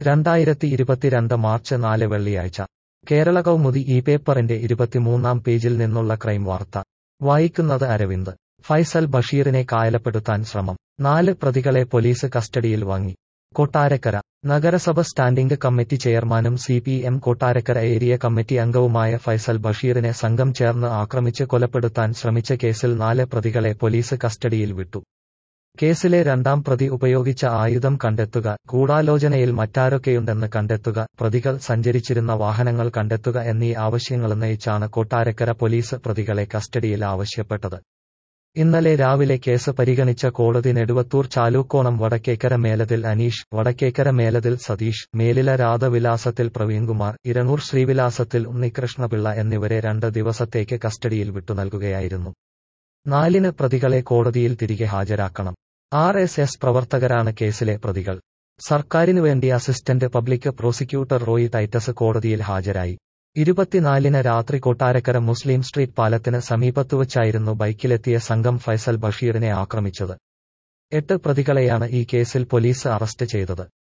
രണ്ടായിരത്തി ഇരുപത്തിരണ്ട് മാർച്ച് നാല് വെള്ളിയാഴ്ച കേരള കൗമുദി ഈ പേപ്പറിന്റെ ഇരുപത്തിമൂന്നാം പേജിൽ നിന്നുള്ള ക്രൈം വാർത്ത വായിക്കുന്നത് അരവിന്ദ് ഫൈസൽ ബഷീറിനെ കായലപ്പെടുത്താൻ ശ്രമം നാല് പ്രതികളെ പോലീസ് കസ്റ്റഡിയിൽ വാങ്ങി കൊട്ടാരക്കര നഗരസഭ സ്റ്റാൻഡിംഗ് കമ്മിറ്റി ചെയർമാനും C P M Kottarakkara area committee അംഗവുമായ ഫൈസൽ ബഷീറിനെ സംഘം ചേർന്ന് ആക്രമിച്ച് കൊലപ്പെടുത്താൻ ശ്രമിച്ച കേസിൽ നാല് പ്രതികളെ പോലീസ് കസ്റ്റഡിയിൽ വിട്ടു കേസിലെ രണ്ടാം പ്രതി ഉപയോഗിച്ച ആയുധം കണ്ടെത്തുക ഗൂഢാലോചനയിൽ മറ്റാരൊക്കെയുണ്ടെന്ന് കണ്ടെത്തുക പ്രതികൾ സഞ്ചരിച്ചിരുന്ന വാഹനങ്ങൾ കണ്ടെത്തുക എന്നീ ആവശ്യങ്ങളുന്നയിച്ചാണ് കൊട്ടാരക്കര പോലീസ് പ്രതികളെ കസ്റ്റഡിയിൽ ആവശ്യപ്പെട്ടത് ഇന്നലെ രാവിലെ കേസ് പരിഗണിച്ച കോടതി നെടുവത്തൂർ ചാലൂക്കോണം വടക്കേക്കര മേലതിൽ അനീഷ് വടക്കേക്കര മേലതിൽ സതീഷ് മേലില രാധവിലാസത്തിൽ പ്രവീൺകുമാർ ഇരണൂർ ശ്രീവിലാസത്തിൽ ഉണ്ണികൃഷ്ണപിള്ള എന്നിവരെ രണ്ട് ദിവസത്തേക്ക് കസ്റ്റഡിയിൽ വിട്ടുനൽകുകയായിരുന്നു നാലിന് പ്രതികളെ കോടതിയിൽ തിരികെ ഹാജരാക്കണം ആർ എസ് എസ് പ്രവർത്തകരാണ് കേസിലെ പ്രതികൾ സർക്കാരിനുവേണ്ടി assistant public prosecutor Roy Titus കോടതിയിൽ ഹാജരായി ഇരുപത്തിനാലിന് രാത്രി കൊട്ടാരക്കര മുസ്ലിം സ്ട്രീറ്റ് പാലത്തിന് സമീപത്തുവച്ചായിരുന്നു ബൈക്കിലെത്തിയ സംഘം ഫൈസൽ ബഷീറിനെ ആക്രമിച്ചത് എട്ട് പ്രതികളെയാണ് ഈ കേസിൽ പോലീസ് അറസ്റ്റ് ചെയ്തത്